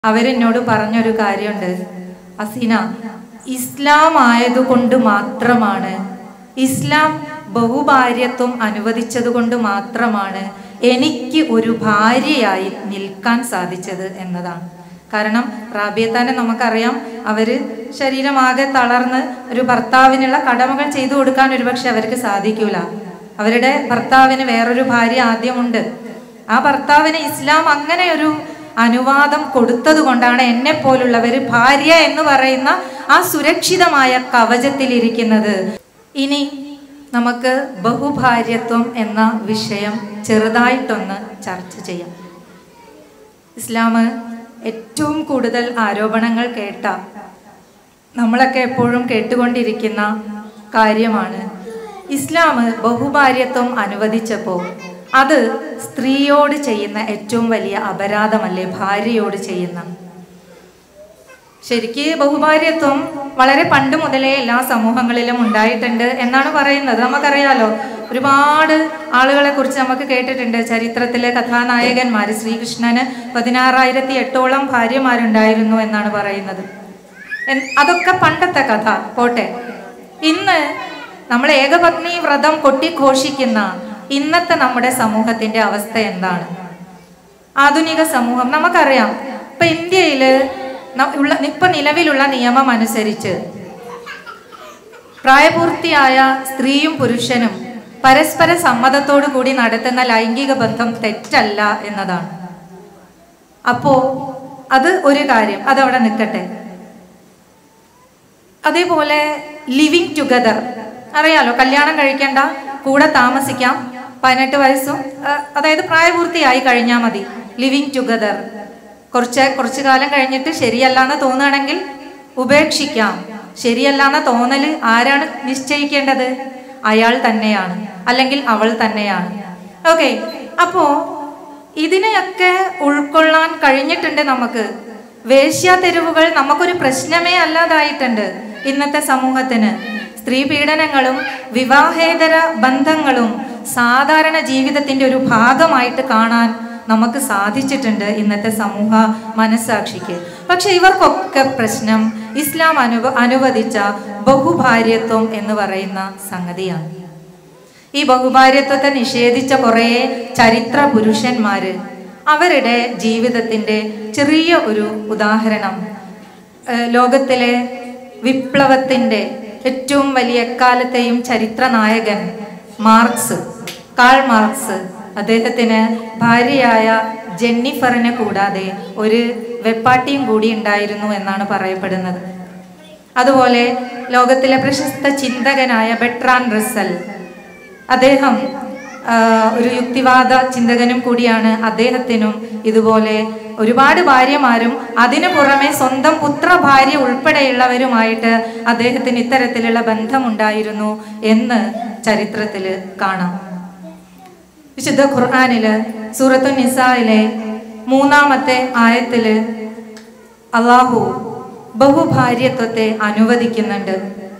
അവരെന്നോട് പറഞ്ഞൊരു കാര്യമുണ്ട് അസീന ഇസ്ലാം ആയതുകൊണ്ട് മാത്രമാണ് ഇസ്ലാം ബഹുഭാര്യത്വം അനുവദിച്ചത് കൊണ്ട് മാത്രമാണ് എനിക്ക് ഒരു ഭാര്യയായി നിൽക്കാൻ സാധിച്ചത് എന്നതാണ് കാരണം റാബിയത്താനെ നമുക്കറിയാം അവര് ശരീരമാകെ തളർന്ന് ഒരു ഭർത്താവിനുള്ള കടമകൾ ചെയ്തു കൊടുക്കാൻ ഒരുപക്ഷെ അവർക്ക് സാധിക്കൂല അവരുടെ ഭർത്താവിന് വേറൊരു ഭാര്യ ആദ്യമുണ്ട് ആ ഭർത്താവിന് ഇസ്ലാം അങ്ങനെ ഒരു അനുവാദം കൊടുത്തത് കൊണ്ടാണ് എന്നെ പോലുള്ളവർ ഭാര്യ എന്ന് പറയുന്ന ആ സുരക്ഷിതമായ കവചത്തിലിരിക്കുന്നത് ഇനി നമുക്ക് ബഹുഭാര്യത്വം എന്ന വിഷയം ചെറുതായിട്ടൊന്ന് ചർച്ച ചെയ്യാം ഇസ്ലാം ഏറ്റവും കൂടുതൽ ആരോപണങ്ങൾ കേട്ട നമ്മളൊക്കെ എപ്പോഴും കേട്ടുകൊണ്ടിരിക്കുന്ന കാര്യമാണ് ഇസ്ലാം ബഹുഭാര്യത്വം അനുവദിച്ചപ്പോൾ അത് സ്ത്രീയോട് ചെയ്യുന്ന ഏറ്റവും വലിയ അപരാധമല്ലേ ഭാര്യയോട് ചെയ്യുന്ന ശരിക്ക് ബഹുഭാര്യത്വം വളരെ പണ്ട് മുതലേ എല്ലാ സമൂഹങ്ങളിലും ഉണ്ടായിട്ടുണ്ട് എന്നാണ് പറയുന്നത് നമുക്കറിയാലോ ഒരുപാട് ആളുകളെ കുറിച്ച് നമുക്ക് കേട്ടിട്ടുണ്ട് ചരിത്രത്തിലെ കഥാനായകന്മാർ ശ്രീകൃഷ്ണന് പതിനാറായിരത്തി എട്ടോളം ഭാര്യമാരുണ്ടായിരുന്നു എന്നാണ് പറയുന്നത് എൻ- അതൊക്കെ പണ്ടത്തെ കഥ പോട്ടെ ഇന്ന് നമ്മൾ ഏകപത്നി വ്രതം കൊട്ടിഘോഷിക്കുന്ന ഇന്നത്തെ നമ്മുടെ സമൂഹത്തിന്റെ അവസ്ഥ എന്താണ് ആധുനിക സമൂഹം നമുക്കറിയാം ഇപ്പൊ ഇന്ത്യയില് ന- ഉള്ള ഇപ്പൊ നിലവിലുള്ള നിയമം അനുസരിച്ച് പ്രായപൂർത്തിയായ സ്ത്രീയും പുരുഷനും പരസ്പര സമ്മതത്തോടു കൂടി നടത്തുന്ന ലൈംഗിക ബന്ധം തെറ്റല്ല എന്നതാണ് അപ്പോ അത് ഒരു കാര്യം അതവിടെ നിൽക്കട്ടെ അതേപോലെ ലിവിങ് ടുഗദർ അറിയാലോ കല്യാണം കഴിക്കേണ്ട കൂടെ താമസിക്കാം പതിനെട്ട് വയസ്സും ആ, അതായത് പ്രായപൂർത്തിയായി കഴിഞ്ഞാൽ മതി ലിവിങ് ടുഗദർ കുറച്ച് കുറച്ചു കാലം കഴിഞ്ഞിട്ട് ശരിയല്ല എന്ന് തോന്നുകയാണെങ്കിൽ ഉപേക്ഷിക്കാം ശരിയല്ല എന്ന തോന്നല് ആരാണ് നിശ്ചയിക്കേണ്ടത് അയാൾ തന്നെയാണ് അല്ലെങ്കിൽ അവൾ തന്നെയാണ് ഓക്കെ അപ്പോ ഇതിനെയൊക്കെ ഉൾക്കൊള്ളാൻ കഴിഞ്ഞിട്ടുണ്ട് നമുക്ക് വേശ്യാ തെരുവുകൾ നമുക്കൊരു പ്രശ്നമേ അല്ലാതായിട്ടുണ്ട് ഇന്നത്തെ സമൂഹത്തിന് സ്ത്രീ പീഡനങ്ങളും വിവാഹേതര ബന്ധങ്ങളും സാധാരണ ജീവിതത്തിന്റെ ഒരു ഭാഗമായിട്ട് കാണാൻ നമുക്ക് സാധിച്ചിട്ടുണ്ട് ഇന്നത്തെ സമൂഹ മനസ്സാക്ഷിക്ക് പക്ഷെ ഇവർക്കൊക്കെ പ്രശ്നം ഇസ്ലാം അനുവ അനുവദിച്ച ബഹുഭാര്യത്വം എന്ന് പറയുന്ന സംഗതിയാണ് ഈ ബഹുഭാര്യത്വത്തെ നിഷേധിച്ച കുറേ ചരിത്ര പുരുഷന്മാര് അവരുടെ ജീവിതത്തിന്റെ ചെറിയ ഒരു ഉദാഹരണം ഏഹ് ലോകത്തിലെ വിപ്ലവത്തിന്റെ ഏറ്റവും വലിയ എക്കാലത്തെയും ചരിത്ര നായകൻ മാർക്സ് കാൾ മാർക്സ് അദ്ദേഹത്തിന് ഭാര്യയായ ജെന്നിഫറിനെ കൂടാതെ ഒരു വെപ്പാട്ടിയും കൂടി ഉണ്ടായിരുന്നു എന്നാണ് പറയപ്പെടുന്നത് അതുപോലെ ലോകത്തിലെ പ്രശസ്ത ചിന്തകനായ ബെട്രാൻ റസൽ അദ്ദേഹം ആ, ഒരു യുക്തിവാദ ചിന്തകനും കൂടിയാണ് അദ്ദേഹത്തിനും ഇതുപോലെ ഒരുപാട് ഭാര്യമാരും അതിനു പുറമെ സ്വന്തം പുത്ര ഭാര്യ ഉൾപ്പെടെയുള്ളവരുമായിട്ട് അദ്ദേഹത്തിന് ഇത്തരത്തിലുള്ള ബന്ധമുണ്ടായിരുന്നു എന്ന് ചരിത്രത്തിൽ കാണാം വിശുദ്ധ ഖുർആാനില് സൂറത്തു നിസായിലെ മൂന്നാമത്തെ ആയത്തില് അള്ളാഹു ബഹുഭാര്യത്വത്തെ അനുവദിക്കുന്നുണ്ട്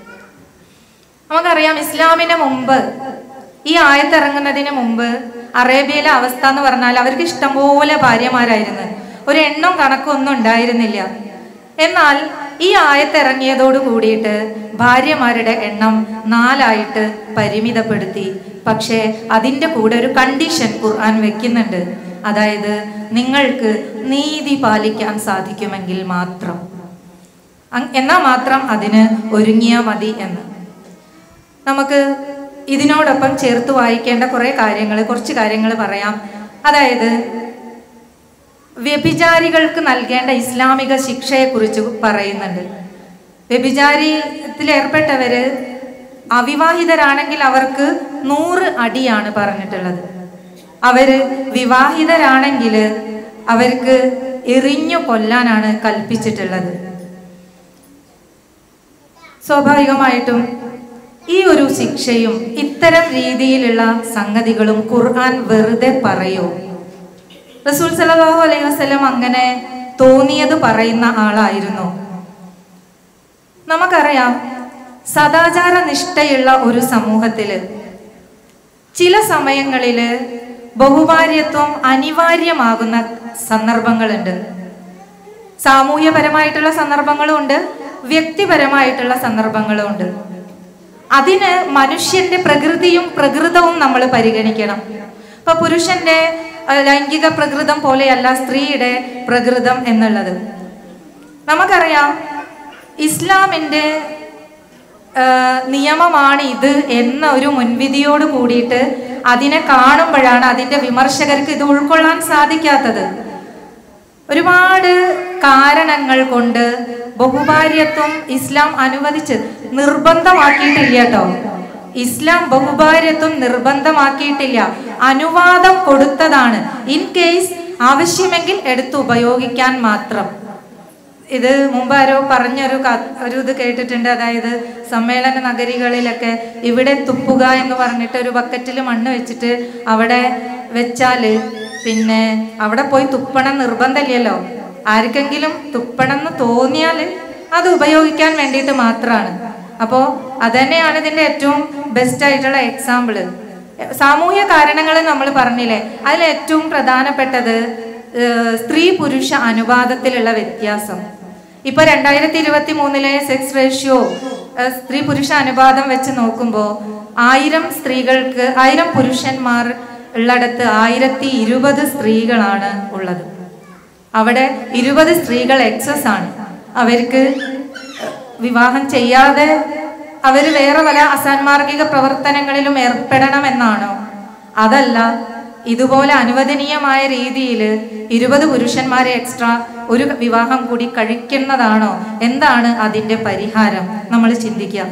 നമുക്കറിയാം ഇസ്ലാമിന് മുമ്പ് ഈ ആയത്തിറങ്ങുന്നതിന് മുമ്പ് അറേബ്യയിലെ അവസ്ഥ എന്ന് പറഞ്ഞാൽ അവർക്ക് ഇഷ്ടംപോലെ ഭാര്യമാരായിരുന്നു ഒരു എണ്ണം കണക്കൊന്നും ഉണ്ടായിരുന്നില്ല എന്നാൽ ഈ ആയത്തിറങ്ങിയതോട് കൂടിയിട്ട് ഭാര്യമാരുടെ എണ്ണം നാലായിട്ട് പരിമിതപ്പെടുത്തി പക്ഷേ അതിൻ്റെ കൂടെ ഒരു കണ്ടീഷൻ ഖുർആൻ വെക്കുന്നുണ്ട് അതായത് നിങ്ങൾക്ക് നീതി പാലിക്കാൻ സാധിക്കുമെങ്കിൽ മാത്രം അങ്- എന്നാൽ മാത്രം അതിന് ഒരുങ്ങിയാൽ മതി എന്ന് നമുക്ക് ഇതിനോടൊപ്പം ചേർത്ത് വായിക്കേണ്ട കുറേ കാര്യങ്ങൾ കുറച്ച് കാര്യങ്ങൾ പറയാം അതായത് വ്യഭിചാരികൾക്ക് നൽകേണ്ട ഇസ്ലാമിക ശിക്ഷയെക്കുറിച്ച് പറയുന്നുണ്ട് വ്യഭിചാരിത്തിൽ ഏർപ്പെട്ടവര് അവിവാഹിതരാണെങ്കിൽ അവർക്ക് നൂറ് അടിയാണ് പറഞ്ഞിട്ടുള്ളത് അവര് വിവാഹിതരാണെങ്കിൽ അവർക്ക് എറിഞ്ഞു കൊല്ലാനാണ് കൽപ്പിച്ചിട്ടുള്ളത് സ്വാഭാവികമായിട്ടും ഈ ഒരു ശിക്ഷയും ഇത്തരം രീതിയിലുള്ള സംഗതികളും ഖുർആൻ വെറുതെ പറയോ റസൂൽ സല്ലല്ലാഹു അലൈഹി വസല്ലം അങ്ങനെ തോന്നിയത് പറയുന്ന ആളായിരുന്നു നമുക്കറിയാം സദാചാര നിഷ്ഠയുള്ള ഒരു സമൂഹത്തില് ചില സമയങ്ങളില് ബഹുഭാര്യത്വം അനിവാര്യമാകുന്ന സന്ദർഭങ്ങളുണ്ട് സാമൂഹ്യപരമായിട്ടുള്ള സന്ദർഭങ്ങളും ഉണ്ട് വ്യക്തിപരമായിട്ടുള്ള സന്ദർഭങ്ങളും ഉണ്ട് അതിന് മനുഷ്യന്റെ പ്രകൃതിയും പ്രകൃതവും നമ്മൾ പരിഗണിക്കണം ഇപ്പൊ പുരുഷന്റെ അഹ്, ലൈംഗിക പ്രകൃതം പോലെയല്ല സ്ത്രീയുടെ പ്രകൃതം എന്നുള്ളത് നമുക്കറിയാം ഇസ്ലാമിന്റെ ആ, നിയമമാണ് ഇത് എന്ന ഒരു മുൻവിധിയോട് കൂടിയിട്ട് അതിനെ കാണുമ്പോഴാണ് അതിന്റെ വിമർശകർക്ക് ഇത് ഉൾക്കൊള്ളാൻ സാധിക്കാത്തത് ഒരുപാട് കാരണങ്ങൾ കൊണ്ട് ബഹുഭാര്യത്വം ഇസ്ലാം അനുവദിച്ച് നിർബന്ധമാക്കിയിട്ടില്ല കേട്ടോ ഇസ്ലാം ബഹുഭാര്യത്വം നിർബന്ധമാക്കിയിട്ടില്ല അനുവാദം കൊടുത്തതാണ് ഇൻ കേസ് ആവശ്യമെങ്കിൽ എടുത്ത് ഉപയോഗിക്കാൻ മാത്രം ഇത് മുമ്പ് ആരോ പറഞ്ഞൊരു ക- ഒരു ഇത് കേട്ടിട്ടുണ്ട് അതായത് സമ്മേളന നഗരികളിലൊക്കെ ഇവിടെ തുപ്പുക എന്ന് പറഞ്ഞിട്ട് ഒരു ബക്കറ്റിൽ മണ്ണ് വെച്ചിട്ട് അവിടെ വെച്ചാല് പിന്നെ അവിടെ പോയി തുപ്പണം നിർബന്ധമില്ലല്ലോ ആർക്കെങ്കിലും തുപ്പണം എന്ന് തോന്നിയാൽ അത് ഉപയോഗിക്കാൻ വേണ്ടിയിട്ട് മാത്രമാണ് അപ്പോൾ അതന്നെയാണ് ഇതിന്റെ ഏറ്റവും ബെസ്റ്റ് ആയിട്ടുള്ള എക്സാമ്പിള് സാമൂഹ്യ കാരണങ്ങൾ നമ്മൾ പറഞ്ഞില്ലേ അതിൽ ഏറ്റവും പ്രധാനപ്പെട്ടത് ഏഹ്, സ്ത്രീ പുരുഷ അനുപാതത്തിലുള്ള വ്യത്യാസം ഇപ്പൊ രണ്ടായിരത്തി ഇരുപത്തി മൂന്നിലെ സെക്സ് റേഷ്യോ ഏഹ്, സ്ത്രീ പുരുഷ അനുപാതം വെച്ച് നോക്കുമ്പോൾ ആയിരം സ്ത്രീകൾക്ക് ആയിരം പുരുഷന്മാർ ഉള്ളിടത്ത് ആയിരത്തി ഇരുപത് സ്ത്രീകളാണ് ഉള്ളത് അവിടെ ഇരുപത് സ്ത്രീകൾ എക്സസ് ആണ് അവർക്ക് വിവാഹം ചെയ്യാതെ അവർ വേറെ പല അസാൻമാർഗിക പ്രവർത്തനങ്ങളിലും ഏർപ്പെടണമെന്നാണോ അതല്ല ഇതുപോലെ അനുവദനീയമായ രീതിയിൽ ഇരുപത് പുരുഷന്മാരെ എക്സ്ട്രാ ഒരു വിവാഹം കൂടി കഴിക്കുന്നതാണോ എന്താണ് അതിന്റെ പരിഹാരം നമ്മൾ ചിന്തിക്കുക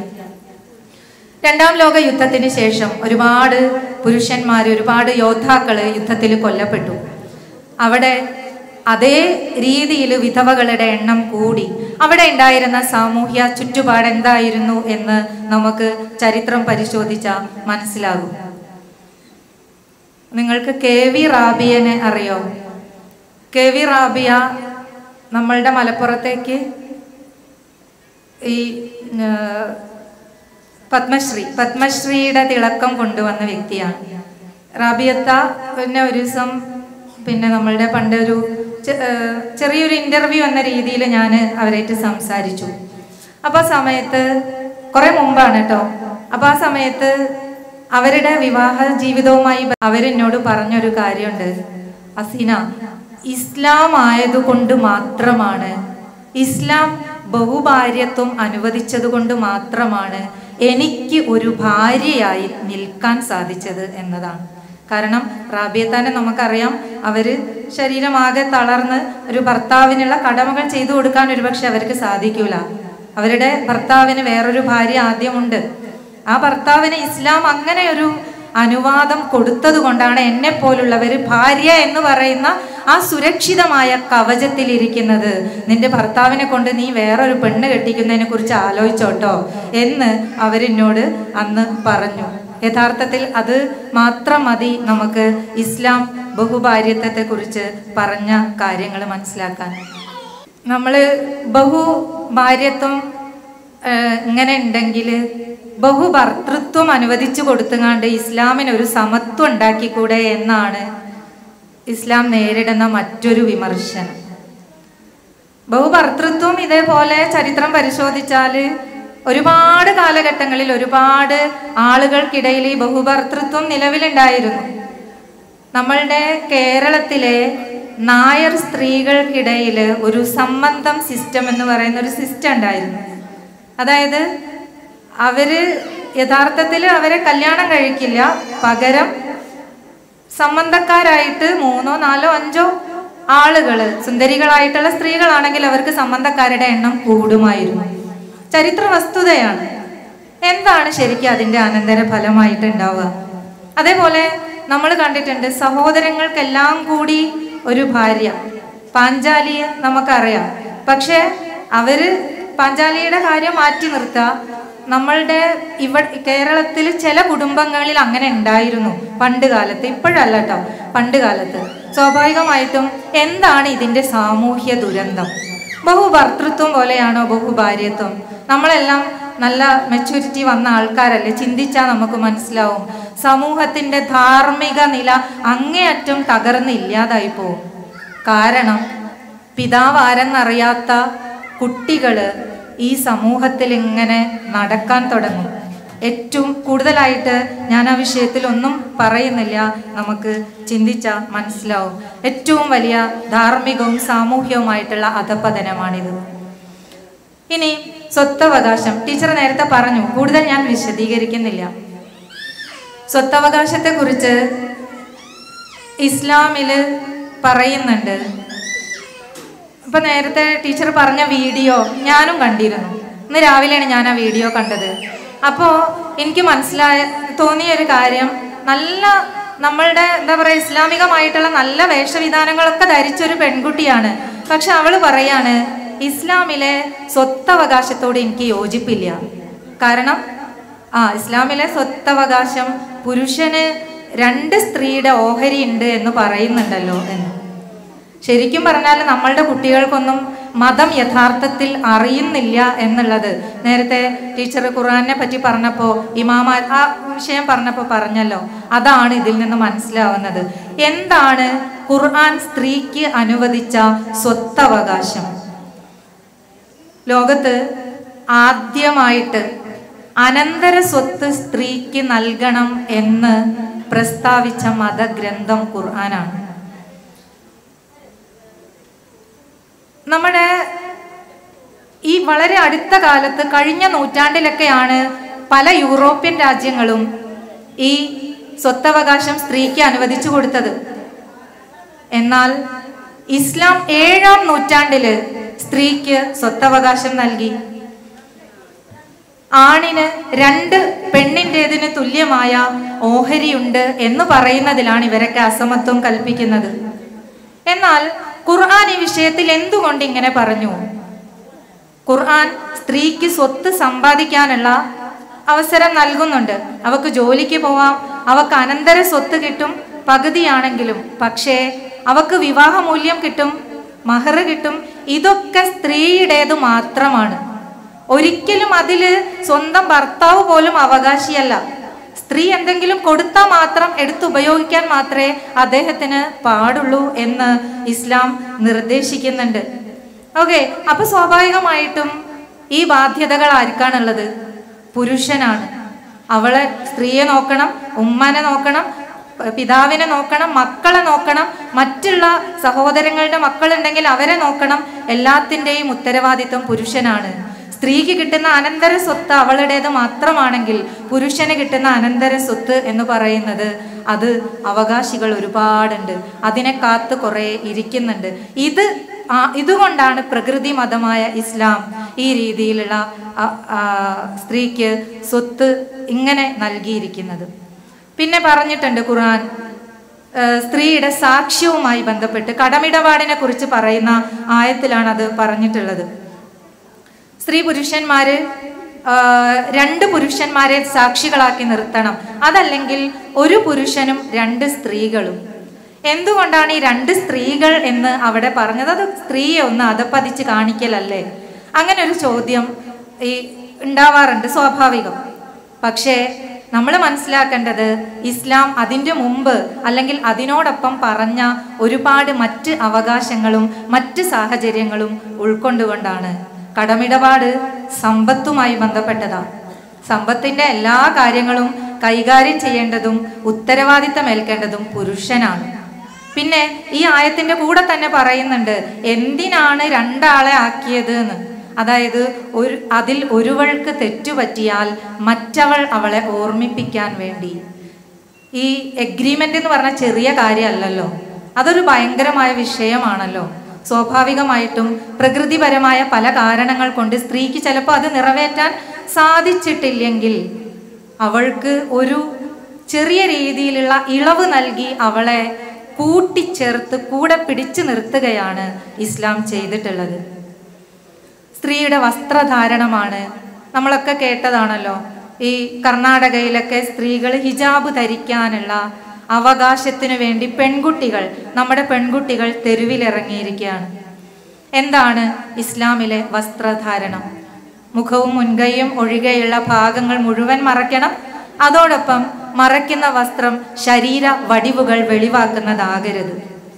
രണ്ടാം ലോക യുദ്ധത്തിന് ശേഷം ഒരുപാട് പുരുഷന്മാർ ഒരുപാട് യോദ്ധാക്കള് യുദ്ധത്തിൽ കൊല്ലപ്പെട്ടു അവിടെ അതേ രീതിയിൽ വിധവകളുടെ എണ്ണം കൂടി അവിടെ ഉണ്ടായിരുന്ന സാമൂഹ്യ ചുറ്റുപാട് എന്തായിരുന്നു എന്ന് നമുക്ക് ചരിത്രം പരിശോധിച്ചാൽ മനസ്സിലാകും നിങ്ങൾക്ക് കെ വി റാബിയനെ അറിയോ കെ വി റാബിയ നമ്മളുടെ മലപ്പുറത്തേക്ക് ഈ ആ, പത്മശ്രീ പത്മശ്രീയുടെ തിളക്കം കൊണ്ടുവന്ന വ്യക്തിയാണ് റാബിയത്ത പിന്നെ ഒരു ദിവസം പിന്നെ നമ്മളുടെ പണ്ട് ഒരു ചെ- ആ, ചെറിയൊരു ഇന്റർവ്യൂ എന്ന രീതിയിൽ ഞാൻ അവരായിട്ട് സംസാരിച്ചു അപ്പൊ ആ സമയത്ത് കുറെ മുമ്പാണ് കേട്ടോ അപ്പൊ ആ സമയത്ത് അവരുടെ വിവാഹ ജീവിതവുമായി ബ- അവരെന്നോട് പറഞ്ഞൊരു കാര്യമുണ്ട് അസീന ഇസ്ലാം ആയതുകൊണ്ട് മാത്രമാണ് ഇസ്ലാം ബഹുഭാര്യത്വം അനുവദിച്ചത് കൊണ്ട് മാത്രമാണ് എനിക്ക് ഒരു ഭാര്യയായി നിൽക്കാൻ സാധിച്ചത് എന്നതാണ് കാരണം റാബിയത്താനെ നമുക്കറിയാം അവര് ശരീരമാകെ തളർന്ന് ഒരു ഭർത്താവിനുള്ള കടമകൾ ചെയ്തു കൊടുക്കാൻ ഒരുപക്ഷെ അവർക്ക് സാധിക്കൂല അവരുടെ ഭർത്താവിന് വേറൊരു ഭാര്യ ആദ്യമുണ്ട് ആ ഭർത്താവിന് ഇസ്ലാം അങ്ങനെ ഒരു അനുവാദം കൊടുത്തത് കൊണ്ടാണ് എന്നെ പോലുള്ളവർ ഭാര്യ എന്ന് പറയുന്ന ആ സുരക്ഷിതമായ കവചത്തിലിരിക്കുന്നത് നിന്റെ ഭർത്താവിനെ കൊണ്ട് നീ വേറൊരു പെണ്ണ് കെട്ടിക്കുന്നതിനെ കുറിച്ച് ആലോചിച്ചോട്ടോ എന്ന് അവരെന്നോട് അന്ന് പറഞ്ഞു യഥാർത്ഥത്തിൽ അത് മാത്രം മതി നമുക്ക് ഇസ്ലാം ബഹുഭാര്യത്വത്തെ കുറിച്ച് പറഞ്ഞ കാര്യങ്ങൾ മനസ്സിലാക്കാൻ നമ്മൾ ബഹുഭാര്യത്വം ഏഹ്, ഇങ്ങനെ ഉണ്ടെങ്കിൽ ബഹുഭർത്തൃത്വം അനുവദിച്ചു കൊടുത്തുങ്ങാണ്ട് ഇസ്ലാമിന് ഒരു സമത്വം ഉണ്ടാക്കിക്കൂടെ എന്നാണ് ഇസ്ലാം നേരിടുന്ന മറ്റൊരു വിമർശനം ബഹുഭർത്തൃത്വം ഇതേപോലെ ചരിത്രം പരിശോധിച്ചാൽ ഒരുപാട് കാലഘട്ടങ്ങളിൽ ഒരുപാട് ആളുകൾക്കിടയിൽ ഈ ബഹുഭർത്തൃത്വം നിലവിലുണ്ടായിരുന്നു നമ്മളുടെ കേരളത്തിലെ നായർ സ്ത്രീകൾക്കിടയിൽ ഒരു സംബന്ധം സിസ്റ്റം എന്ന് പറയുന്ന ഒരു സിസ്റ്റം ഉണ്ടായിരുന്നു അതായത് അവര് യഥാർത്ഥത്തിൽ അവരെ കല്യാണം കഴിക്കില്ല പകരം സംബന്ധക്കാരായിട്ട് മൂന്നോ നാലോ അഞ്ചോ ആളുകൾ സുന്ദരികളായിട്ടുള്ള സ്ത്രീകളാണെങ്കിൽ അവർക്ക് സംബന്ധക്കാരുടെ എണ്ണം കൂടുമായിരുന്നു ചരിത്ര വസ്തുതയാണ് എന്താണ് ശരിക്കും അതിന്റെ അനന്തര ഫലമായിട്ട് ഉണ്ടാവുക അതേപോലെ നമ്മൾ കണ്ടിട്ടുണ്ട് സഹോദരങ്ങൾക്കെല്ലാം കൂടി ഒരു ഭാര്യ പാഞ്ചാലിയെ നമുക്കറിയാം പക്ഷെ അവര് പാഞ്ചാലിയുടെ കാര്യം മാറ്റി നിർത്തുക നമ്മളുടെ ഇവ കേരളത്തിൽ ചില കുടുംബങ്ങളിൽ അങ്ങനെ ഉണ്ടായിരുന്നു പണ്ട് കാലത്ത് ഇപ്പോഴല്ല കേട്ടോ പണ്ട് കാലത്ത് സ്വാഭാവികമായിട്ടും എന്താണ് ഇതിന്റെ സാമൂഹ്യ ദുരന്തം ബഹുഭർത്തൃത്വം പോലെയാണോ ബഹുഭാര്യത്വം നമ്മളെല്ലാം നല്ല മെച്യൂരിറ്റി വന്ന ആൾക്കാരല്ലേ ചിന്തിച്ചാൽ നമുക്ക് മനസ്സിലാവും സമൂഹത്തിന്റെ ധാർമ്മിക നില അങ്ങേയറ്റം തകർന്ന് ഇല്ലാതായി പോവും കാരണം പിതാവ് ആരെന്നറിയാത്ത കുട്ടികൾ ഈ സമൂഹത്തിൽ ഇങ്ങനെ നടക്കാൻ തുടങ്ങും ഏറ്റവും കൂടുതലായിട്ട് ഞാൻ ആ വിഷയത്തിൽ ഒന്നും പറയുന്നില്ല നമുക്ക് ചിന്തിച്ചാൽ മനസ്സിലാവും ഏറ്റവും വലിയ ധാർമ്മികവും സാമൂഹ്യവുമായിട്ടുള്ള അധപതനമാണിത് ഇനി സ്വത്തവകാശം ടീച്ചർ നേരത്തെ പറഞ്ഞു കൂടുതൽ ഞാൻ വിശദീകരിക്കുന്നില്ല സ്വത്തവകാശത്തെക്കുറിച്ച് ഇസ്ലാമിൽ പറയുന്നുണ്ട് ഇപ്പൊ നേരത്തെ ടീച്ചർ പറഞ്ഞ വീഡിയോ ഞാനും കണ്ടിരുന്നു ഇന്ന് രാവിലെയാണ് ഞാൻ ആ വീഡിയോ കണ്ടത് അപ്പോൾ എനിക്ക് മനസ്സിലായ തോന്നിയ ഒരു കാര്യം നല്ല നമ്മളുടെ എന്താ പറയുക ഇസ്ലാമികമായിട്ടുള്ള നല്ല വേഷവിധാനങ്ങളൊക്കെ ധരിച്ചൊരു പെൺകുട്ടിയാണ് പക്ഷെ അവൾ പറയാണ് ഇസ്ലാമിലെ സ്വത്തവകാശത്തോട് എനിക്ക് യോജിപ്പില്ല കാരണം ആ ഇസ്ലാമിലെ സ്വത്തവകാശം പുരുഷന് രണ്ട് സ്ത്രീയുടെ ഓഹരി ഉണ്ട് എന്ന് പറയുന്നുണ്ടല്ലോ എന്ന് ശരിക്കും പറഞ്ഞാൽ നമ്മളുടെ കുട്ടികൾക്കൊന്നും മതം യഥാർത്ഥത്തിൽ അറിയുന്നില്ല എന്നുള്ളത് നേരത്തെ ടീച്ചർ ഖുർആനെ പറ്റി പറഞ്ഞപ്പോൾ ഇമാമ ആ വിഷയം പറഞ്ഞപ്പോൾ പറഞ്ഞല്ലോ അതാണ് ഇതിൽ നിന്ന് മനസ്സിലാവുന്നത് എന്താണ് ഖുർആൻ സ്ത്രീക്ക് അനുവദിച്ച സ്വത്തവകാശം ലോകത്ത് ആദ്യമായിട്ട് അനന്തര സ്വത്ത് സ്ത്രീക്ക് നൽകണം എന്ന് പ്രസ്താവിച്ച മതഗ്രന്ഥം ഖുർആനാണ് നമ്മുടെ ഈ വളരെ അടുത്ത കാലത്ത് കഴിഞ്ഞ നൂറ്റാണ്ടിലൊക്കെയാണ് പല യൂറോപ്യൻ രാജ്യങ്ങളും ഈ സ്വത്തവകാശം സ്ത്രീക്ക് അനുവദിച്ചു കൊടുത്തത് എന്നാൽ ഇസ്ലാം ഏഴാം നൂറ്റാണ്ടില് സ്ത്രീക്ക് സ്വത്തവകാശം നൽകി ആണിന് രണ്ട് പെണ്ണിൻ്റെതിന് തുല്യമായ ഓഹരിയുണ്ട് എന്ന് പറയുന്നതിലാണ് ഇവരൊക്കെ അസമത്വം കൽപ്പിക്കുന്നത് എന്നാൽ ഖുർആൻ ഈ വിഷയത്തിൽ എന്തുകൊണ്ട് ഇങ്ങനെ പറഞ്ഞു ഖുർആൻ സ്ത്രീക്ക് സ്വത്ത് സമ്പാദിക്കാനുള്ള അവസരം നൽകുന്നുണ്ട് അവക്ക് ജോലിക്ക് പോവാം അവക്ക് അനന്തര സ്വത്ത് കിട്ടും പകുതിയാണെങ്കിലും പക്ഷേ അവക്ക് വിവാഹമൂല്യം കിട്ടും മഹർ കിട്ടും ഇതൊക്കെ സ്ത്രീയുടേത് മാത്രമാണ് ഒരിക്കലും അതില് സ്വന്തം ഭർത്താവ് പോലും അവകാശിയല്ല സ്ത്രീ എന്തെങ്കിലും കൊടുത്താൽ മാത്രം എടുത്തുപയോഗിക്കാൻ മാത്രമേ അദ്ദേഹത്തിന് പാടുള്ളൂ എന്ന് ഇസ്ലാം നിർദ്ദേശിക്കുന്നുണ്ട് ഓക്കെ അപ്പൊ സ്വാഭാവികമായിട്ടും ഈ ബാധ്യതകൾ ആർക്കാണുള്ളത് പുരുഷനാണ് അവളെ സ്ത്രീയെ നോക്കണം ഉമ്മനെ നോക്കണം പിതാവിനെ നോക്കണം മക്കളെ നോക്കണം മറ്റുള്ള സഹോദരങ്ങളുടെ മക്കളുണ്ടെങ്കിൽ അവരെ നോക്കണം എല്ലാത്തിൻ്റെയും ഉത്തരവാദിത്വം പുരുഷനാണ് സ്ത്രീക്ക് കിട്ടുന്ന അനന്തര സ്വത്ത് അവളുടേത് മാത്രമാണെങ്കിൽ പുരുഷന് കിട്ടുന്ന അനന്തര സ്വത്ത് എന്ന് പറയുന്നത് അത് അവകാശികൾ ഒരുപാടുണ്ട് അതിനെ കാത്ത് കുറേ ഇരിക്കുന്നുണ്ട് ഇത് ആ ഇതുകൊണ്ടാണ് പ്രകൃതി മതമായ ഇസ്ലാം ഈ രീതിയിലുള്ള ആ, ആ, സ്ത്രീക്ക് സ്വത്ത് ഇങ്ങനെ നൽകിയിരിക്കുന്നത് പിന്നെ പറഞ്ഞിട്ടുണ്ട് ഖുർആൻ ആ, സ്ത്രീയുടെ സാക്ഷ്യവുമായി ബന്ധപ്പെട്ട് കടമിടപാടിനെ കുറിച്ച് പറയുന്ന ആയത്തിലാണ് അത് പറഞ്ഞിട്ടുള്ളത് സ്ത്രീ പുരുഷന്മാര് ആ, രണ്ട് പുരുഷന്മാരെ സാക്ഷികളാക്കി നിർത്തണം അതല്ലെങ്കിൽ ഒരു പുരുഷനും രണ്ട് സ്ത്രീകളും എന്തുകൊണ്ടാണ് ഈ രണ്ട് സ്ത്രീകൾ എന്ന് അവിടെ പറഞ്ഞത് അത് സ്ത്രീയെ ഒന്ന് അതപ്പതിച്ച് കാണിക്കലല്ലേ അങ്ങനെ ഒരു ചോദ്യം ഈ ഉണ്ടാവാറുണ്ട് സ്വാഭാവികം പക്ഷേ നമ്മൾ മനസ്സിലാക്കേണ്ടത് ഇസ്ലാം അതിൻ്റെ മുമ്പ് അല്ലെങ്കിൽ അതിനോടൊപ്പം പറഞ്ഞ ഒരുപാട് മറ്റ് അവകാശങ്ങളും മറ്റ് സാഹചര്യങ്ങളും ഉൾക്കൊണ്ടുകൊണ്ടാണ് കടമിടപാട് സമ്പത്തുമായി ബന്ധപ്പെട്ടതാണ് സമ്പത്തിന്റെ എല്ലാ കാര്യങ്ങളും കൈകാര്യം ചെയ്യേണ്ടതും ഉത്തരവാദിത്തം ഏൽക്കേണ്ടതും പുരുഷനാണ് പിന്നെ ഈ ആയത്തിന്റെ കൂടെ തന്നെ പറയുന്നുണ്ട് എന്തിനാണ് രണ്ടാളെ ആക്കിയത് എന്ന് അതായത് ഒരു അതിൽ ഒരുവൾക്ക് തെറ്റുപറ്റിയാൽ മറ്റവൾ അവളെ ഓർമ്മിപ്പിക്കാൻ വേണ്ടി ഈ എഗ്രിമെന്റ് എന്ന് പറഞ്ഞ ചെറിയ കാര്യമല്ലല്ലോ അതൊരു ഭയങ്കരമായ വിഷയമാണല്ലോ സ്വാഭാവികമായിട്ടും പ്രകൃതിപരമായ പല കാരണങ്ങൾ കൊണ്ട് സ്ത്രീക്ക് ചിലപ്പോൾ അത് നിറവേറ്റാൻ സാധിച്ചിട്ടില്ലെങ്കിൽ അവൾക്ക് ഒരു ചെറിയ രീതിയിലുള്ള ഇളവ് നൽകി അവളെ കൂട്ടിച്ചേർത്ത് കൂടെ പിടിച്ചു നിർത്തുകയാണ് ഇസ്ലാം ചെയ്തിട്ടുള്ളത് സ്ത്രീയുടെ വസ്ത്രധാരണമാണ് നമ്മളൊക്കെ കേട്ടതാണല്ലോ ഈ കർണാടകയിലൊക്കെ സ്ത്രീകൾ ഹിജാബ് ധരിക്കാനുള്ള അവകാശത്തിനു വേണ്ടി പെൺകുട്ടികൾ നമ്മുടെ പെൺകുട്ടികൾ തെരുവിലിറങ്ങിയിരിക്കുകയാണ് എന്താണ് ഇസ്ലാമിലെ വസ്ത്രധാരണം മുഖവും മുൻകൈയും ഒഴികെയുള്ള ഭാഗങ്ങൾ മുഴുവൻ മറയ്ക്കണം അതോടൊപ്പം മറയ്ക്കുന്ന വസ്ത്രം ശരീര വടിവുകൾ വെളിവാക്കുന്നതാകരുത്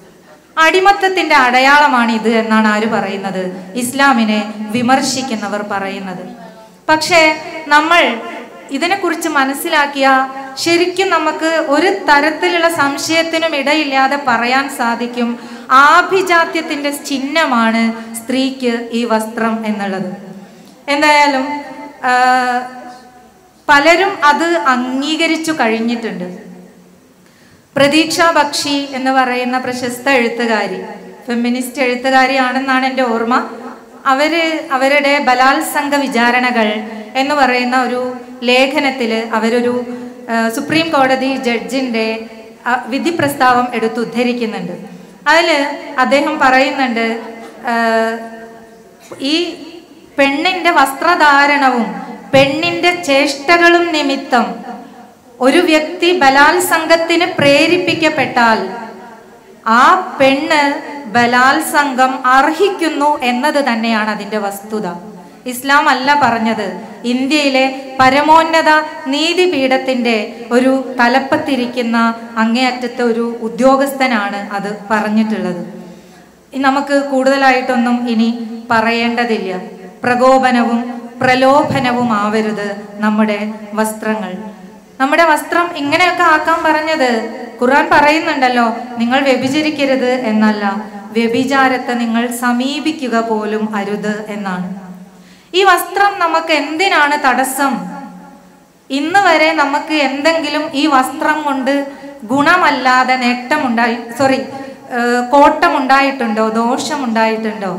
അടിമത്തത്തിന്റെ അടയാളമാണ് ഇത് എന്നാണ് ആര് പറയുന്നത് ഇസ്ലാമിനെ വിമർശിക്കുന്നവർ പറയുന്നത് പക്ഷേ നമ്മൾ ഇതിനെക്കുറിച്ച് മനസ്സിലാക്കിയ ശരിക്കും നമുക്ക് ഒരു തരത്തിലുള്ള സംശയത്തിനും ഇടയില്ലാതെ പറയാൻ സാധിക്കും ആഭിജാത്യത്തിന്റെ ചിഹ്നമാണ് സ്ത്രീക്ക് ഈ വസ്ത്രം എന്നുള്ളത് എന്തായാലും ആ, പലരും അത് അംഗീകരിച്ചു കഴിഞ്ഞിട്ടുണ്ട് പ്രതീക്ഷ ബക്ഷി എന്ന് പറയുന്ന പ്രശസ്ത എഴുത്തുകാരി ഫെമിനിസ്റ്റ് എഴുത്തുകാരിയാണെന്നാണ് എൻ്റെ ഓർമ്മ അവര് അവരുടെ ബലാത്സംഗ വിചാരണകൾ എന്ന് പറയുന്ന ഒരു ലേഖനത്തിൽ അവരൊരു ആ, സുപ്രീം കോടതി ജഡ്ജിന്റെ ആ, വിധി പ്രസ്താവം എടുത്ത് ഉദ്ധരിക്കുന്നുണ്ട് അതിൽ അദ്ദേഹം പറയുന്നുണ്ട് ആ, ഈ പെണ്ണിന്റെ വസ്ത്രധാരണവും പെണ്ണിന്റെ ചേഷ്ടകളും നിമിത്തം ഒരു വ്യക്തി ബലാത്സംഗത്തിന് പ്രേരിപ്പിക്കപ്പെട്ടാൽ ആ പെണ്ണ് ബലാത്സംഗം അർഹിക്കുന്നു എന്നത് തന്നെയാണ് അതിന്റെ വസ്തുത ഇസ്ലാം അല്ല പറഞ്ഞത് ഇന്ത്യയിലെ പരമോന്നത നീതിപീഠത്തിന്റെ ഒരു തലപ്പത്തിരിക്കുന്ന അങ്ങേയറ്റത്തെ ഒരു ഉദ്യോഗസ്ഥനാണ് അത് പറഞ്ഞിട്ടുള്ളത് ഇനി നമുക്ക് കൂടുതലായിട്ടൊന്നും ഇനി പറയേണ്ടതില്ല പ്രകോപനവും പ്രലോഭനവും ആവരുത് നമ്മുടെ വസ്ത്രങ്ങൾ നമ്മുടെ വസ്ത്രം ഇങ്ങനെയൊക്കെ ആക്കാൻ പറഞ്ഞത് ഖുർആൻ പറയുന്നുണ്ടല്ലോ നിങ്ങൾ വ്യഭിചരിക്കരുത് എന്നല്ല വ്യഭിചാരത്തെ നിങ്ങൾ സമീപിക്കുക പോലും അരുത് എന്നാണ് ഈ വസ്ത്രം നമുക്ക് എന്തിനാണ് തടസ്സം ഇന്ന് വരെ നമുക്ക് എന്തെങ്കിലും ഈ വസ്ത്രം കൊണ്ട് ഗുണമല്ലാതെ നേട്ടമുണ്ടായി സോറി കോട്ടമുണ്ടായിട്ടുണ്ടോ ദോഷമുണ്ടായിട്ടുണ്ടോ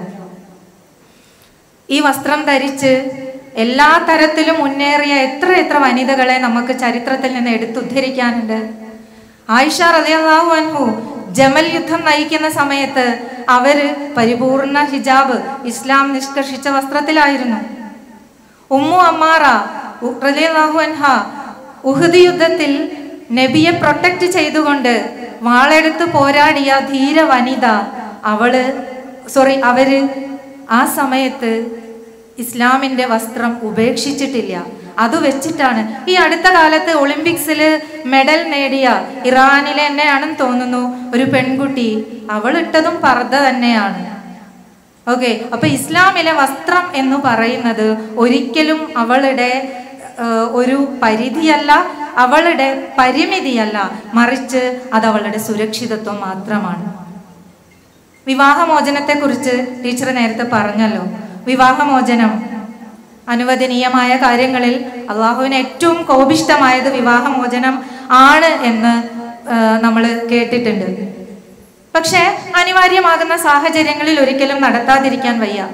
ഈ വസ്ത്രം ധരിച്ച് എല്ലാ തരത്തിലും മുന്നേറിയ എത്ര എത്ര വനിതകളെ നമുക്ക് ചരിത്രത്തിൽ നിന്ന് എടുത്തുദ്ധരിക്കാനുണ്ട് ആയിഷ റളിയല്ലാഹു അൻഹു ജമൽ യുദ്ധം നയിക്കുന്ന സമയത്ത് അവര് പരിപൂർണ ഹിജാബ് ഇസ്ലാം നിഷ്കർഷിച്ച വസ്ത്രത്തിലായിരുന്നു ഉമ്മു അമ്മാറ ഉ- റളിയല്ലാഹു അൻഹ ഉഹദ് യുദ്ധത്തിൽ നബിയെ പ്രൊട്ടക്ട് ചെയ്തുകൊണ്ട് വാളെടുത്ത് പോരാടിയ ധീര വനിത അവള് സോറി അവര് ആ സമയത്ത് ഇസ്ലാമിന്റെ വസ്ത്രം ഉപേക്ഷിച്ചിട്ടില്ല അത് വെച്ചിട്ടാണ് ഈ അടുത്ത കാലത്ത് ഒളിമ്പിക്സിൽ മെഡൽ നേടിയ ഇറാനിലെ തന്നെയാണെന്ന് തോന്നുന്നു ഒരു പെൺകുട്ടി അവൾ ഇട്ടതും പർദ്ദ തന്നെയാണ് ഓക്കെ അപ്പൊ ഇസ്ലാമിലെ വസ്ത്രം എന്ന് പറയുന്നത് ഒരിക്കലും അവളുടെ ആ, ഒരു പരിധിയല്ല അവളുടെ പരിമിതിയല്ല മറിച്ച് അത് അവളുടെ സുരക്ഷിതത്വം മാത്രമാണ് വിവാഹമോചനത്തെ കുറിച്ച് ടീച്ചർ നേരത്തെ പറഞ്ഞല്ലോ വിവാഹമോചനം അനുവദനീയമായ കാര്യങ്ങളിൽ അള്ളാഹുവിന് ഏറ്റവും കോപിഷ്ടമായത് വിവാഹമോചനം ആണ് എന്ന് നമ്മൾ കേട്ടിട്ടുണ്ട് പക്ഷേ അനിവാര്യമാകുന്ന സാഹചര്യങ്ങളിൽ ഒരിക്കലും നടത്താതിരിക്കാൻ വയ്യ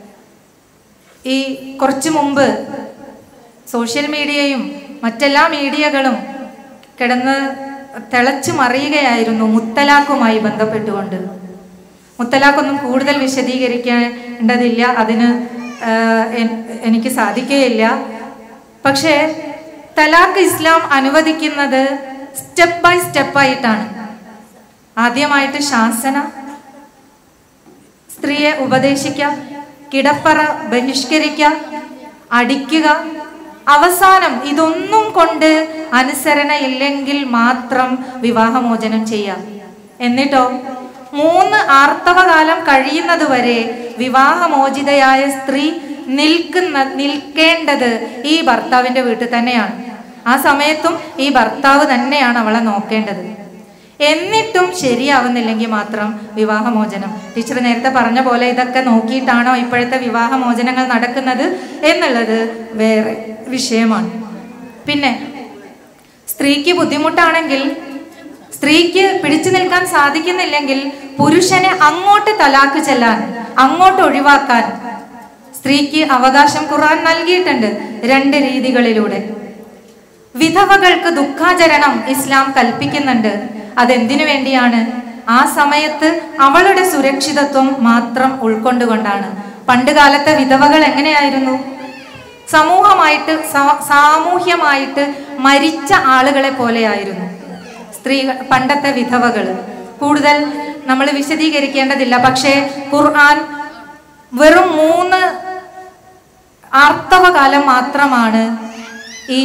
ഈ കുറച്ചു മുമ്പ് സോഷ്യൽ മീഡിയയും മറ്റെല്ലാ മീഡിയകളും കിടന്ന് തിളച്ചു മറിയുകയായിരുന്നു മുത്തലാഖുമായി ബന്ധപ്പെട്ടുകൊണ്ട് മുത്തലാഖൊന്നും കൂടുതൽ വിശദീകരിക്കേണ്ടതില്ല അതിന് ആഹ്, എൻ- എനിക്ക് സാധിക്കുകയില്ല പക്ഷേ തലാഖ് ഇസ്ലാം അനുവദിക്കുന്നത് സ്റ്റെപ്പ് ബൈ സ്റ്റെപ്പായിട്ടാണ് ആദ്യമായിട്ട് ശാസന സ്ത്രീയെ ഉപദേശിക്കുക കിടപ്പറ ബഹിഷ്കരിക്കുക അടിക്കുക അവസാനം ഇതൊന്നും കൊണ്ട് അനുസരണയില്ലെങ്കിൽ മാത്രം വിവാഹമോചനം ചെയ്യാം എന്നിട്ടോ മൂന്ന് ആർത്തവകാലം കഴിയുന്നതുവരെ വിവാഹമോചിതയായ സ്ത്രീ നിൽക്കുന്ന നിൽക്കേണ്ടത് ഈ ഭർത്താവിന്റെ വീട്ടിൽ തന്നെയാണ് ആ സമയത്തും ഈ ഭർത്താവ് തന്നെയാണ് അവളെ നോക്കേണ്ടത് എന്നിട്ടും ശരിയാവുന്നില്ലെങ്കിൽ മാത്രം വിവാഹമോചനം ടീച്ചർ നേരത്തെ പറഞ്ഞ പോലെ ഇതൊക്കെ നോക്കിയിട്ടാണോ ഇപ്പോഴത്തെ വിവാഹമോചനങ്ങൾ നടക്കുന്നത് എന്നുള്ളത് വേറെ വിഷയമാണ് പിന്നെ സ്ത്രീക്ക് ബുദ്ധിമുട്ടാണെങ്കിൽ സ്ത്രീക്ക് പിടിച്ചു നിൽക്കാൻ സാധിക്കുന്നില്ലെങ്കിൽ പുരുഷനെ അങ്ങോട്ട് തലാക്ക് ചെല്ലാൻ അങ്ങോട്ട് ഒഴിവാക്കാൻ സ്ത്രീക്ക് അവകാശം ഖുർആൻ നൽകിയിട്ടുണ്ട് രണ്ട് രീതികളിലൂടെ വിധവകൾക്ക് ദുഃഖാചരണം ഇസ്ലാം കൽപ്പിക്കുന്നുണ്ട് അതെന്തിനു വേണ്ടിയാണ് ആ സമയത്ത് അവളുടെ സുരക്ഷിതത്വം മാത്രം ഉൾക്കൊണ്ടുകൊണ്ടാണ് പണ്ട് കാലത്തെ വിധവകൾ എങ്ങനെയായിരുന്നു സമൂഹമായിട്ട് സാ- സാമൂഹ്യമായിട്ട് മരിച്ച ആളുകളെ പോലെയായിരുന്നു സ്ത്രീകൾ പണ്ടത്തെ വിധവകൾ കൂടുതൽ നമ്മൾ വിശദീകരിക്കേണ്ടതില്ല പക്ഷേ ഖുർആൻ വെറും മൂന്ന് ആർത്തവകാലം മാത്രമാണ് ഈ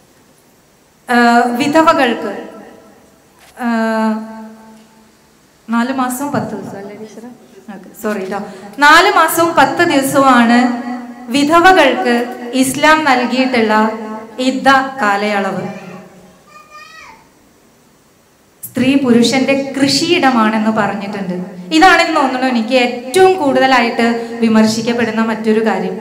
ആ, വിധവകൾക്ക് ആ, നാല് മാസവും പത്ത് ദിവസം അല്ലേ ടീച്ചറെ സോറി കേട്ടോ നാല് മാസവും പത്ത് ദിവസവുമാണ് വിധവകൾക്ക് ഇസ്ലാം നൽകിയിട്ടുള്ള ഇദ്ദ കാലയളവ് സ്ത്രീ പുരുഷന്റെ കൃഷിയിടമാണെന്ന് പറഞ്ഞിട്ടുണ്ട് ഇതാണെന്ന് തോന്നുന്നു എനിക്ക് ഏറ്റവും കൂടുതലായിട്ട് വിമർശിക്കപ്പെടുന്ന മറ്റൊരു കാര്യം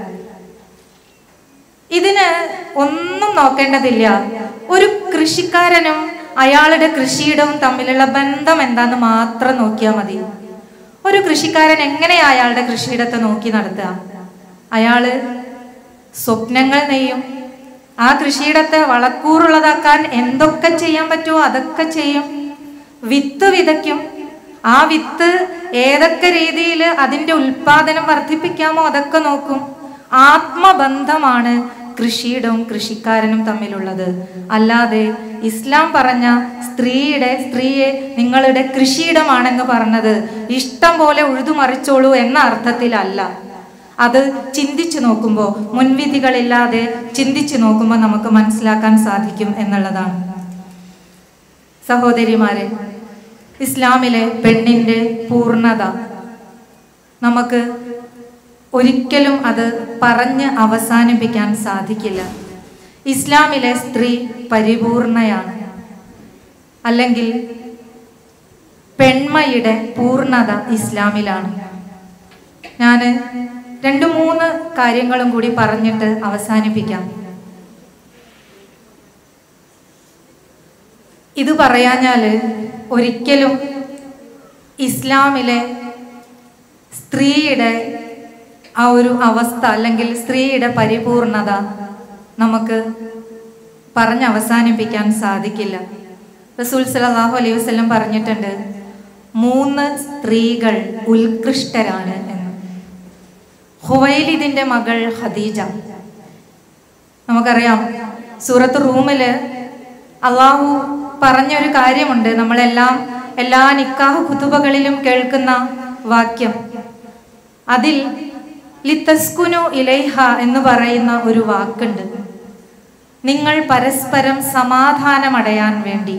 ഇതിന് ഒന്നും നോക്കേണ്ടതില്ല ഒരു കൃഷിക്കാരനും അയാളുടെ കൃഷിയിടവും തമ്മിലുള്ള ബന്ധം എന്താന്ന് മാത്രം നോക്കിയാൽ മതി ഒരു കൃഷിക്കാരൻ എങ്ങനെയാ അയാളുടെ കൃഷിയിടത്തെ നോക്കി നടത്തുക അയാള് സ്വപ്നങ്ങൾ നെയ്യും ആ കൃഷിയിടത്തെ വളക്കൂറുള്ളതാക്കാൻ എന്തൊക്കെ ചെയ്യാൻ പറ്റുമോ അതൊക്കെ ചെയ്യും വിത്ത് വിതയ്ക്കും ആ വിത്ത് ഏതൊക്കെ രീതിയിൽ അതിന്റെ ഉൽപാദനം വർദ്ധിപ്പിക്കാമോ അതൊക്കെ നോക്കും ആത്മബന്ധമാണ് കൃഷിയിടവും കൃഷിക്കാരനും തമ്മിലുള്ളത് അല്ലാതെ ഇസ്ലാം പറഞ്ഞ സ്ത്രീയുടെ സ്ത്രീയെ നിങ്ങളുടെ കൃഷിയിടമാണെന്ന് പറഞ്ഞത് ഇഷ്ടം പോലെ ഉഴുതുമറിച്ചോളൂ എന്ന അർത്ഥത്തിലല്ല അത് ചിന്തിച്ചു നോക്കുമ്പോൾ മുൻവിധികളില്ലാതെ ചിന്തിച്ചു നോക്കുമ്പോൾ നമുക്ക് മനസ്സിലാക്കാൻ സാധിക്കും എന്നുള്ളതാണ് സഹോദരിമാരെ ഇസ്ലാമിലെ പെണ്ണിന്റെ പൂർണ്ണത നമുക്ക് ഒരിക്കലും അത് പറഞ്ഞ് അവസാനിപ്പിക്കാൻ സാധിക്കില്ല ഇസ്ലാമിലെ സ്ത്രീ പരിപൂർണയാണ് അല്ലെങ്കിൽ പെൺമയുടെ പൂർണ്ണത ഇസ്ലാമിലാണ് ഞാൻ രണ്ട് മൂന്ന് കാര്യങ്ങളും കൂടി പറഞ്ഞിട്ട് അവസാനിപ്പിക്കാം ഇത് പറയാഞ്ഞാല് ഒരിക്കലും ഇസ്ലാമിലെ സ്ത്രീയുടെ ആ ഒരു അവസ്ഥ അല്ലെങ്കിൽ സ്ത്രീയുടെ പരിപൂർണത നമുക്ക് പറഞ്ഞ് അവസാനിപ്പിക്കാൻ സാധിക്കില്ല റസൂൽ സലാഹു അലൈഹി വസ്ലം പറഞ്ഞിട്ടുണ്ട് മൂന്ന് സ്ത്രീകൾ ഉത്കൃഷ്ടരാണ് എന്ന് ഹുവൈലിദിന്റെ മകൾ ഖദീജ നമുക്കറിയാം സൂറത്ത് റൂമില് അള്ളാഹു പറഞ്ഞൊരു കാര്യമുണ്ട് നമ്മളെല്ലാം എല്ലാ നിക്കാഹ് കുതുബകളിലും കേൾക്കുന്ന വാക്യം അതിൽ ലിത്തസ്കുനു ഇലൈഹ എന്ന് പറയുന്ന ഒരു വാക്കുണ്ട് നിങ്ങൾ പരസ്പരം സമാധാനമടയാൻ വേണ്ടി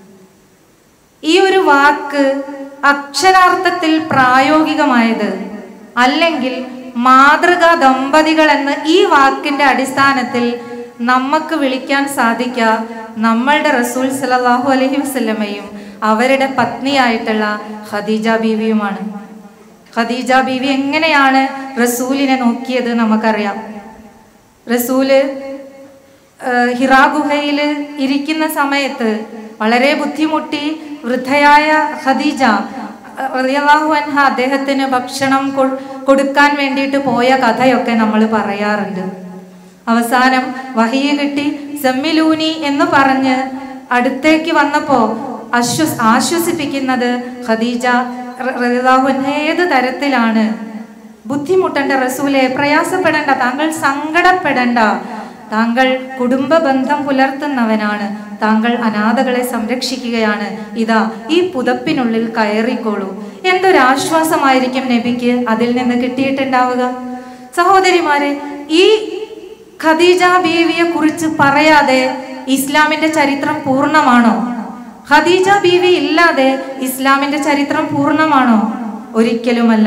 ഈ ഒരു വാക്ക് അക്ഷരാർത്ഥത്തിൽ പ്രായോഗികമായത് അല്ലെങ്കിൽ മാതൃകാ ദമ്പതികൾ എന്ന് ഈ വാക്കിന്റെ അടിസ്ഥാനത്തിൽ നമുക്ക് വിളിക്കാൻ സാധിക്കുക നമ്മളുടെ റസൂൽ സലാഹു അലഹി വസ്ലമയും അവരുടെ പത്നിയായിട്ടുള്ള ഖദീജ ബീവിയുമാണ് ഖദീജ ബീവി എങ്ങനെയാണ് റസൂലിനെ നോക്കിയത് നമുക്കറിയാം റസൂല് ഏഹ്, ഹിറാ ഗുഹയിൽ ഇരിക്കുന്ന സമയത്ത് വളരെ ബുദ്ധിമുട്ടി വൃദ്ധയായ ഖദീജ റളിയല്ലാഹു അൻഹ അദ്ദേഹത്തിന് ഭക്ഷണം കൊ- കൊടുക്കാൻ വേണ്ടിയിട്ട് പോയ കഥയൊക്കെ നമ്മൾ പറയാറുണ്ട് അവസാനം വഹിയ കിട്ടി സെമ്മിലൂനി എന്ന് പറഞ്ഞ് അടുത്തേക്ക് വന്നപ്പോ ആശ്വസ് ആശ്വസിപ്പിക്കുന്നത് ഖദീജ റ- റളിയല്ലാഹു അൻഹ ഏത് തരത്തിലാണ് ബുദ്ധിമുട്ടേണ്ട റസൂലെ പ്രയാസപ്പെടേണ്ട താങ്കൾ സങ്കടപ്പെടേണ്ട താങ്കൾ കുടുംബ ബന്ധം പുലർത്തുന്നവനാണ് താങ്കൾ അനാഥകളെ സംരക്ഷിക്കുകയാണ് ഇതാ ഈ പുതപ്പിനുള്ളിൽ കയറിക്കോളൂ എന്തൊരാശ്വാസമായിരിക്കും നബിക്ക് അതിൽ നിന്ന് കിട്ടിയിട്ടുണ്ടാവുക സഹോദരിമാരെ ഈ ഖദീജ ബീവിയെ കുറിച്ച് പറയാതെ ഇസ്ലാമിന്റെ ചരിത്രം പൂർണ്ണമാണോ ഖദീജ ബീവി ഇല്ലാതെ ഇസ്ലാമിന്റെ ചരിത്രം പൂർണ്ണമാണോ ഒരിക്കലുമല്ല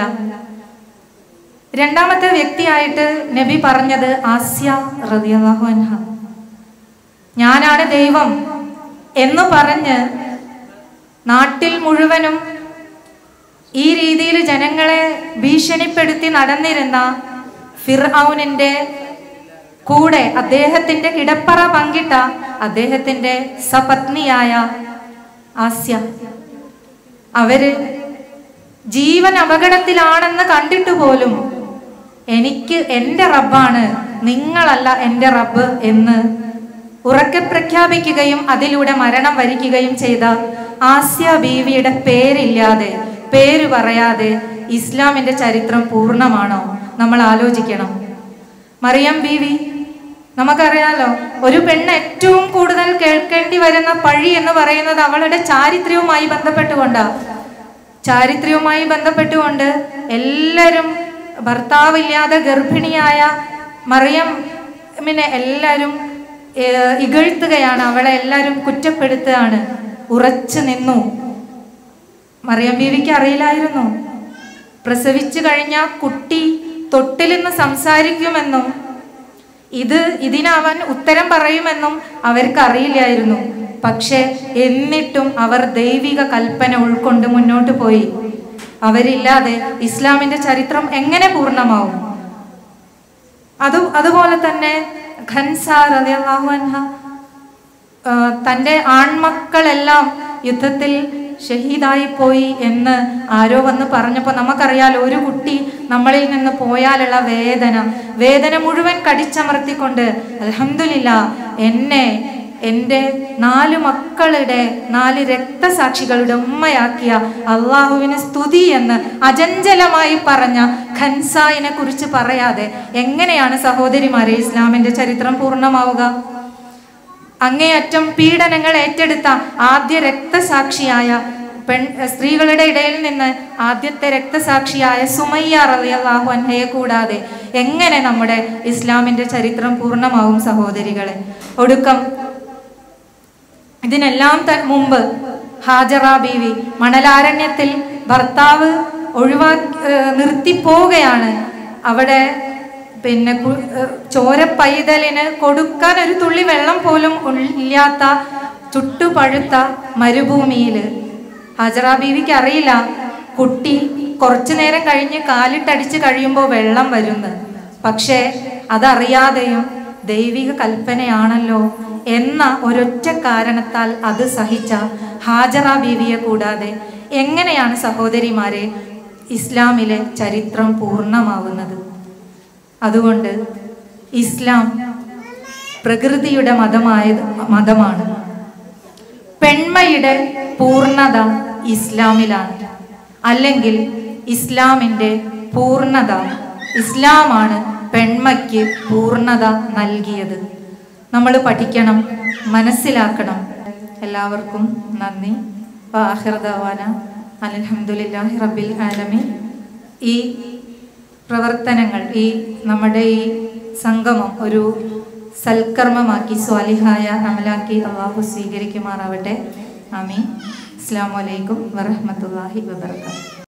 രണ്ടാമത്തെ വ്യക്തിയായിട്ട് നബി പറഞ്ഞത് ആസ്യ റളിയല്ലാഹു അൻഹ ഞാനാണ് ദൈവം എന്ന് പറഞ്ഞ് നാട്ടിൽ മുഴുവനും ഈ രീതിയിൽ ജനങ്ങളെ ഭീഷണിപ്പെടുത്തി നടന്നിരുന്ന ഫിർഔനിന്റെ കൂടെ അദ്ദേഹത്തിന്റെ കിടപ്പറ പങ്കിട്ട അദ്ദേഹത്തിന്റെ സപത്നിയായ ആസ്യ അവര് ജീവൻ അപകടത്തിലാണെന്ന് കണ്ടിട്ട് പോലും എനിക്ക് എൻ്റെ റബ്ബാണ് നിങ്ങളല്ല എൻ്റെ റബ്ബ് എന്ന് ഉറക്കെ പ്രഖ്യാപിക്കുകയും അതിലൂടെ മരണം വരിക്കുകയും ചെയ്ത ആസ്യ ബീവിയുടെ പേരില്ലാതെ പേര് പറയാതെ ഇസ്ലാമിന്റെ ചരിത്രം പൂർണ്ണമാണോ നമ്മൾ ആലോചിക്കണം മറിയം ബീവി നമുക്കറിയാലോ ഒരു പെണ്ണ് ഏറ്റവും കൂടുതൽ കേൾക്കേണ്ടി വരുന്ന പഴി എന്ന് പറയുന്നത് അവളുടെ ചാരിത്ര്യവുമായി ബന്ധപ്പെട്ടുകൊണ്ടാ ചാരിത്ര്യവുമായി ബന്ധപ്പെട്ടുകൊണ്ട് എല്ലാവരും ഭർത്താവില്ലാതെ ഗർഭിണിയായ മറിയമ്മിനെ എല്ലാവരും ഏഹ്, ഇകഴ്ത്തുകയാണ് അവളെ എല്ലാവരും കുറ്റപ്പെടുത്തുകയാണ് ഉറച്ചു നിന്നു മറിയം ബീവിക്ക് അറിയില്ലായിരുന്നു പ്രസവിച്ചു കഴിഞ്ഞ കുട്ടി തൊട്ടിൽ നിന്ന് സംസാരിക്കുമെന്നും ഇത് ഇതിനവൻ ഉത്തരം പറയുമെന്നും അവർക്ക് അറിയില്ലായിരുന്നു പക്ഷെ എന്നിട്ടും അവർ ദൈവിക കൽപ്പന ഉൾക്കൊണ്ട് മുന്നോട്ട് പോയി അവരില്ലാതെ ഇസ്ലാമിന്റെ ചരിത്രം എങ്ങനെ പൂർണ്ണമാവും അത് അതുപോലെ തന്നെ ഖൻസാർ റളിയല്ലാഹു അൻഹ ആ, തൻ്റെ ആൺമക്കളെല്ലാം യുദ്ധത്തിൽ ഷഹീദായി പോയി എന്ന് ആരോ വന്ന് പറഞ്ഞപ്പോൾ നമുക്കറിയാലോ ഒരു കുട്ടി നമ്മളിൽ നിന്ന് പോയാലുള്ള വേദന വേദന മുഴുവൻ കടിച്ചമർത്തിക്കൊണ്ട് അൽഹംദുലില്ല എന്നെ എൻ്റെ നാല് മക്കളുടെ നാല് രക്തസാക്ഷികളുടെ ഉമ്മയാക്കിയ അള്ളാഹുവിന് സ്തുതി എന്ന് അജഞ്ചലമായി പറഞ്ഞ ഖൻസായിനെ കുറിച്ച് പറയാതെ എങ്ങനെയാണ് സഹോദരിമാരെ ഇസ്ലാമിന്റെ ചരിത്രം പൂർണ്ണമാവുക അങ്ങേയറ്റം പീഡനങ്ങൾ ഏറ്റെടുത്ത ആദ്യ രക്തസാക്ഷിയായ പെൺ സ്ത്രീകളുടെ ഇടയിൽ നിന്ന് ആദ്യത്തെ രക്തസാക്ഷിയായ സുമയ്യ റളിയല്ലാഹു അൻഹയെ കൂടാതെ എങ്ങനെ നമ്മുടെ ഇസ്ലാമിന്റെ ചരിത്രം പൂർണ്ണമാവും സഹോദരികളെ ഒടുക്കം ഇതിനെല്ലാം ത മുമ്പ് ഹാജറ ബീവി മണലാരണ്യത്തിൽ ഭർത്താവ് ഒഴിവാക്കി ഏഹ് നിർത്തിപ്പോവുകയാണ് അവിടെ പിന്നെ കു- ഏഹ് ചോര പൈതലിന് കൊടുക്കാൻ ഒരു തുള്ളി വെള്ളം പോലും ഉൾ- ഇല്ലാത്ത ചുട്ടുപഴുത്ത മരുഭൂമിയിൽ ഹാജറ ബീവിക്ക് അറിയില്ല കുട്ടി കുറച്ചു നേരം കഴിഞ്ഞ് കാലിട്ടടിച്ച് കഴിയുമ്പോൾ വെള്ളം വരുന്നു പക്ഷേ അതറിയാതെയും ദൈവിക കൽപ്പനയാണല്ലോ എന്ന ഒരൊറ്റ കാരണത്താൽ അത് സഹിച്ച ഹാജറ ബീവിയെ കൂടാതെ എങ്ങനെയാണ് സഹോദരിമാരെ ഇസ്ലാമിലെ ചരിത്രം പൂർണ്ണമാവുന്നത് അതുകൊണ്ട് ഇസ്ലാം പ്രകൃതിയുടെ മതമായത് മതമാണ് പെൺമയുടെ പൂർണ്ണത ഇസ്ലാമിലാണ് അല്ലെങ്കിൽ ഇസ്ലാമിൻ്റെ പൂർണ്ണത ഇസ്ലാമാണ് പെൺമയ്ക്ക് പൂർണ്ണത നൽകിയത് നമ്മൾ പഠിക്കണം മനസ്സിലാക്കണം എല്ലാവർക്കും നന്ദി വാഹിർദവാന അലഹമുല്ലാഹി റബ്ബിൽ ആലമീൻ ഈ പ്രവർത്തനങ്ങൾ ഈ നമ്മുടെ ഈ സംഗമം ഒരു സൽക്കർമ്മമാക്കി സ്വാലിഹായ അമലാക്കി അള്ളാഹു സ്വീകരിക്കുമാറാവട്ടെ ആമീൻ അസ്സാം വലൈക്കും വറഹമത്തല്ലാഹി വബർക്കാത്തു